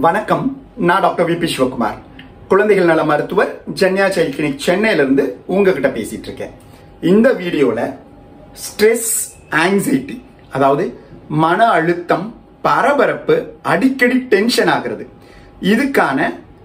வணக்கம் நான் doctor V P Sivakumar குழந்தைகள் நல மருத்துவர் ஜன்யா சைல்ட் கிளினிக் சென்னையில இருந்து உங்ககிட்ட பேசிட்டு இருக்கேன் இந்த வீடியோல ஸ்ட்ரெஸ் ஆங்ஸைட்டி அதாவது மன அழுத்தம் பரபரப்பு அடிக்கடி டென்ஷன் ஆகிறது இதுக்கான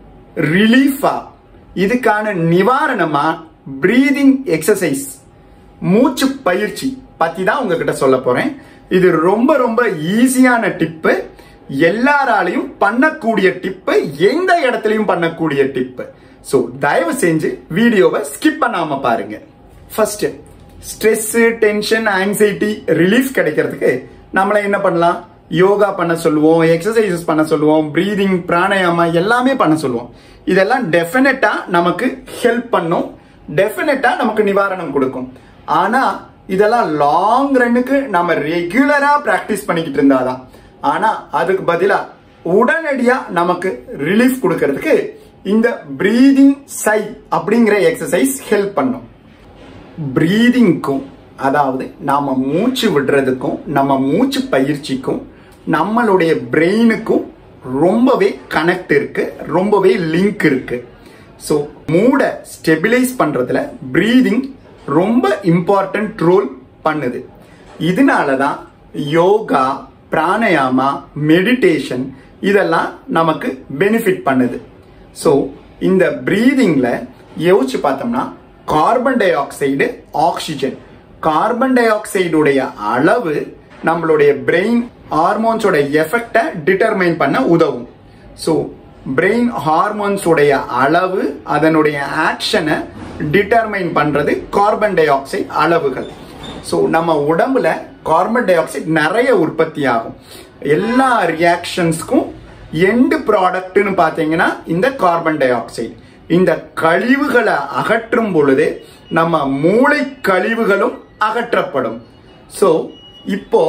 ரிலீஃபா இதுக்கான நிவாரணமா பிரீதிங் எக்ஸசைஸ் மூச்சு பயிற்சி பத்தி தான் உங்ககிட்ட சொல்ல போறேன் இது ரொம்ப ரொம்ப ஈஸியான டிப்பு எல்லாராலையும் பண்ணக்கூடிய டிப்பு எந்த இடத்துலயும் பண்ணக்கூடிய டிப்பு ஸோ தயவு செஞ்சு வீடியோவை ஸ்கிப் பண்ணாம பாருங்க first stress tension anxiety relief கிடைக்கிறதுக்கு நம்மள என்ன பண்ணலாம் யோகா பண்ண சொல்லுவோம் எக்ஸசைசஸ் பண்ண சொல்லுவோம் பிரீதிங் பிராணாயாமா எல்லாமே பண்ண சொல்லுவோம் இதெல்லாம் டெஃபினட்டா நமக்கு ஹெல்ப் பண்ணும் டெஃபினட்டா நமக்கு நிவாரணம் கொடுக்கும் ஆனா இதெல்லாம் லாங் ரன்னுக்கு நம்ம ரெகுலரா பிராக்டிஸ் பண்ணிக்கிட்டு இருந்தாதான் ஆனா அதுக்கு பதிலா உடனடியா நமக்கு ரிலீஃப் கொடுக்கறதுக்கு இந்த பிரீதிங் சை அப்படிங்கிற எக்ஸசைஸ் ஹெல்ப் பண்ணும் பிரீதிங்க்கும் அதாவது நாம மூச்சு விடுறதுக்கும் நம்ம மூச்சு பயிற்சிக்கும் நம்மளுடைய பிரெயினுக்கும் ரொம்பவே கனெக்ட் இருக்கு ரொம்பவே லிங்க் இருக்கு ஸோ மூடை ஸ்டெபிலைஸ் பண்றதுல பிரீதிங் ரொம்ப இம்பார்ட்டன்ட் ரோல் பண்ணுது இதனால தான் யோகா பிராணயாமா மெடிடேஷன் இதெல்லாம் நமக்கு பெனிஃபிட் பண்ணுது ஸோ இந்த பிரீதிங்ல யோசிச்சு பார்த்தோம்னா carbon dioxide oxygen carbon டை ஆக்சைடுடைய அளவு நம்மளுடைய பிரெயின் ஹார்மோன்ஸோட எஃபெக்டை டிட்டர்மைன் பண்ண உதவும் ஸோ பிரெயின் ஹார்மோன்ஸோடைய அளவு அதனுடைய ஆக்ஷனை டிட்டர்மைன் பண்றது கார்பன் டை ஆக்சைடு அளவுகள் ஸோ நம்ம உடம்புல கார்பன் டை ஆக்சைடு நிறைய உற்பத்தி ஆகும் எல்லா ரியாக்ஷன்ஸ்க்கும் எண்டு ப்ராடக்ட்னு பார்த்தீங்கன்னா இந்த கார்பன் டை ஆக்சைடு இந்த கழிவுகளை அகற்றும் பொழுது நம்ம மூளை கழிவுகளும் அகற்றப்படும் ஸோ இப்போ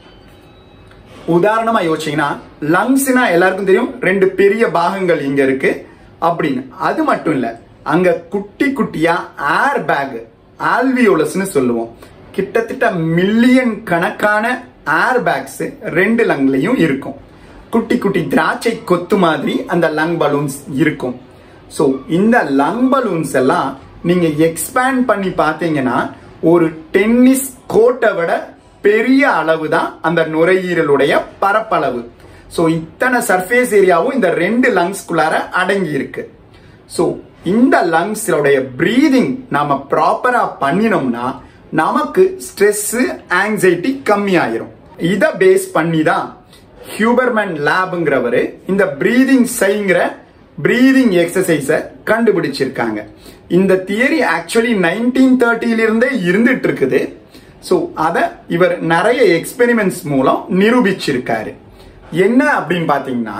உதாரணமா யோசிச்சீங்கன்னா லங்ஸ்னா எல்லாருக்கும் தெரியும் ரெண்டு பெரிய பாகங்கள் இங்க இருக்கு அப்படின்னு அது மட்டும் இல்ல அங்க குட்டி குட்டியா ஏர் பேக் ஆல்வியோலஸ்னு சொல்லுவோம் கிட்டத்தட்ட மில்லியன் கணக்கான ஏர் பேக்ஸ் ரெண்டு லங்லையும் இருக்கும் குட்டி குட்டி திராட்சை கொத்து மாதிரி அந்த லங் பலூன்ஸ் இருக்கும் ஸோ இந்த லங் பலூன்ஸ் எல்லாம் நீங்க எக்ஸ்பேண்ட் பண்ணி பார்த்தீங்கன்னா ஒரு டென்னிஸ் கோட்டை விட பெரிய அளவு தான் அந்த நுரையீரலுடைய பரப்பளவு ஸோ இத்தனை சர்ஃபேஸ் ஏரியாவும் இந்த ரெண்டு லங்ஸ்குள்ளார அடங்கி இருக்கு ஸோ இந்த லங்ஸோடைய பிரீதிங் நாம ப்ராப்பரா பண்ணினோம்னா நமக்கு ஸ்ட்ரெஸ் ஆங்ஸைட்டி கம்மி ஆயிரும் இதை பேஸ் பண்ணி தான் ஹியூபர்மேன் லேப்ங்கிறவரு இந்த பிரீதிங் சைங்கிற பிரீதிங் எக்ஸசைஸ கண்டுபிடிச்சிருக்காங்க இந்த தியரி ஆக்சுவலி நைன்டீன் தேர்ட்டில இருந்தே இருந்துட்டு இருக்குது ஸோ அதை இவர் நிறைய எக்ஸ்பெரிமெண்ட்ஸ் மூலம் நிரூபிச்சிருக்காரு என்ன அப்படின்னு பார்த்தீங்கன்னா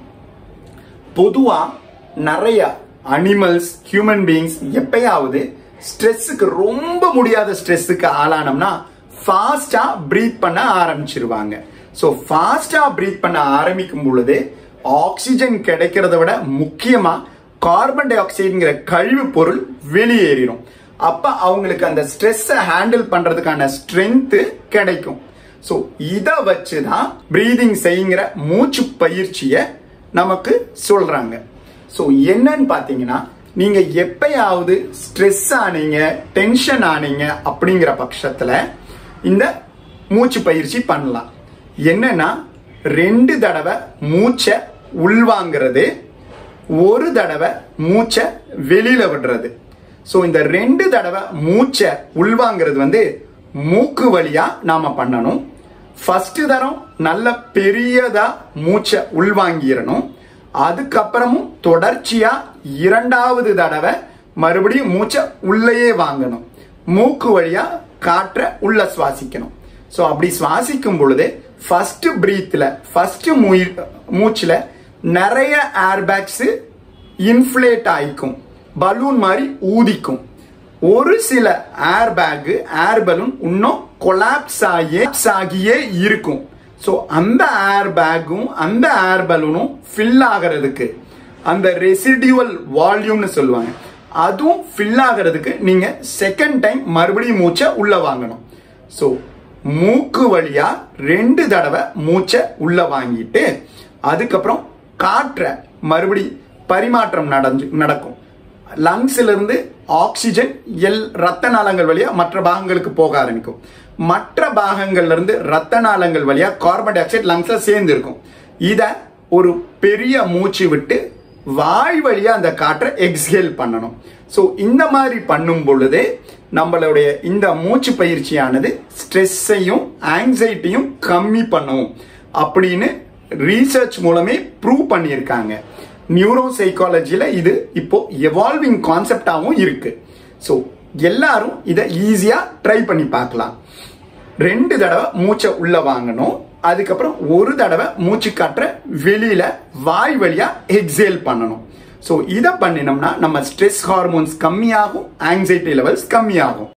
பொதுவா நிறைய அனிமல்ஸ் ஹியூமன் பீயிங்ஸ் எப்பயாவது ஸ்ட்ரெஸ்ஸுக்கு ரொம்ப முடியாத ஸ்ட்ரெஸ்ஸுக்கு ஆளானோம்னா ஃபாஸ்டா பிரீத் பண்ண ஆரம்பிச்சிருவாங்க ஸோ ஃபாஸ்டா பிரீத் பண்ண ஆரம்பிக்கும் பொழுது ஆக்சிஜன் கிடைக்கிறத விட முக்கியமா கார்பன் டை ஆக்சைடுங்கிற கழிவு பொருள் வெளியேறிடும் அப்ப அவங்களுக்கு அந்த ஸ்ட்ரெஸ்ஸை ஹேண்டில் பண்றதுக்கான ஸ்ட்ரென்த் கிடைக்கும் ஸோ இதை வச்சு தான் பிரீதிங் செய்யுங்கிற மூச்சு பயிற்சியை நமக்கு சொல்றாங்க ஸோ என்னன்னு பார்த்தீங்கன்னா நீங்க எப்பயாவது ஸ்ட்ரெஸ் ஆனீங்க டென்ஷன் ஆனீங்க அப்படிங்கிற பட்சத்துல இந்த மூச்சு பயிற்சி பண்ணலாம் என்னன்னா ரெண்டு தடவை மூச்சை உள்வாங்கிறது ஒரு தடவை மூச்சை வெளியில விடுறது ஸோ இந்த ரெண்டு தடவை மூச்சை உள்வாங்கிறது வந்து மூக்கு வழியா நாம பண்ணணும் ஃபர்ஸ்ட் தரம் நல்ல பெரியதா மூச்சை உள்வாங்கிடணும் அதுக்கப்புறமும் தொடர்ச்சியா இரண்டாவது தடவை மறுபடியும் மூச்சை உள்ளேயே வாங்கணும் மூக்கு வழியா காற்ற உள்ள சுவாசிக்கணும் ஸோ அப்படி சுவாசிக்கும் பொழுது ஃபர்ஸ்ட் பிரீத்ல ஃபர்ஸ்ட் மூச்சுல நிறைய ஏர்பேக்ஸ் இன்ஃப்ளேட் ஆயிக்கும் பலூன் மாதிரி ஊதிக்கும் ஒரு சில ஏர் பேக் ஏர் பலூன் இன்னும் கொலாப்ஸ் ஆகியே ஆகியே இருக்கும் ஸோ அந்த ஏர் பேக்கும் அந்த ஏர் பலூனும் ஃபில் ஆகிறதுக்கு அந்த ரெசிடியூவல் வால்யூம்னு சொல்லுவாங்க அதுவும் ஃபில் ஆகிறதுக்கு நீங்க செகண்ட் டைம் மறுபடியும் மூச்சை உள்ள வாங்கணும் ஸோ மூக்கு வழியா ரெண்டு தடவை மூச்சை உள்ள வாங்கிட்டு அதுக்கப்புறம் காற்றை மறுபடி பரிமாற்றம் நடந்து நடக்கும் லங்ஸ்ல இருந்து ஆக்சிஜன் எல் ரத்த நாளங்கள் வழியா மற்ற பாகங்களுக்கு போக ஆரம்பிக்கும் மற்ற பாகங்கள்ல இருந்து ரத்த நாளங்கள் வழியா கார்பன் டை ஆக்சைடு லங்ஸ்ல சேர்ந்து இருக்கும் இத ஒரு பெரிய மூச்சு விட்டு வாய் வழியா அந்த காற்றை எக்ஸ்ஹேல் பண்ணணும் ஸோ இந்த மாதிரி பண்ணும் பொழுது நம்மளுடைய இந்த மூச்சு பயிற்சியானது ஸ்ட்ரெஸ்ஸையும் ஆங்ஸைட்டியும் கம்மி பண்ணும் அப்படின்னு ரீசர்ச் மூலமே ப்ரூவ் பண்ணியிருக்காங்க நியூரோ சைக்காலஜியில் இது இப்போ எவால்விங் கான்செப்டாகவும் இருக்கு ஸோ எல்லாரும் இதை ஈஸியாக ட்ரை பண்ணி பார்க்கலாம் ரெண்டு தடவை மூச்சை உள்ள வாங்கணும் அதுக்கப்புறம் ஒரு தடவை மூச்சு காற்ற வெளியில வாய் வழியா எக்ஸேல் பண்ணணும் ஸோ இதை பண்ணினோம்னா நம்ம ஸ்ட்ரெஸ் ஹார்மோன்ஸ் கம்மியாகும் ஆங்ஸைட்டி லெவல்ஸ் கம்மியாகும்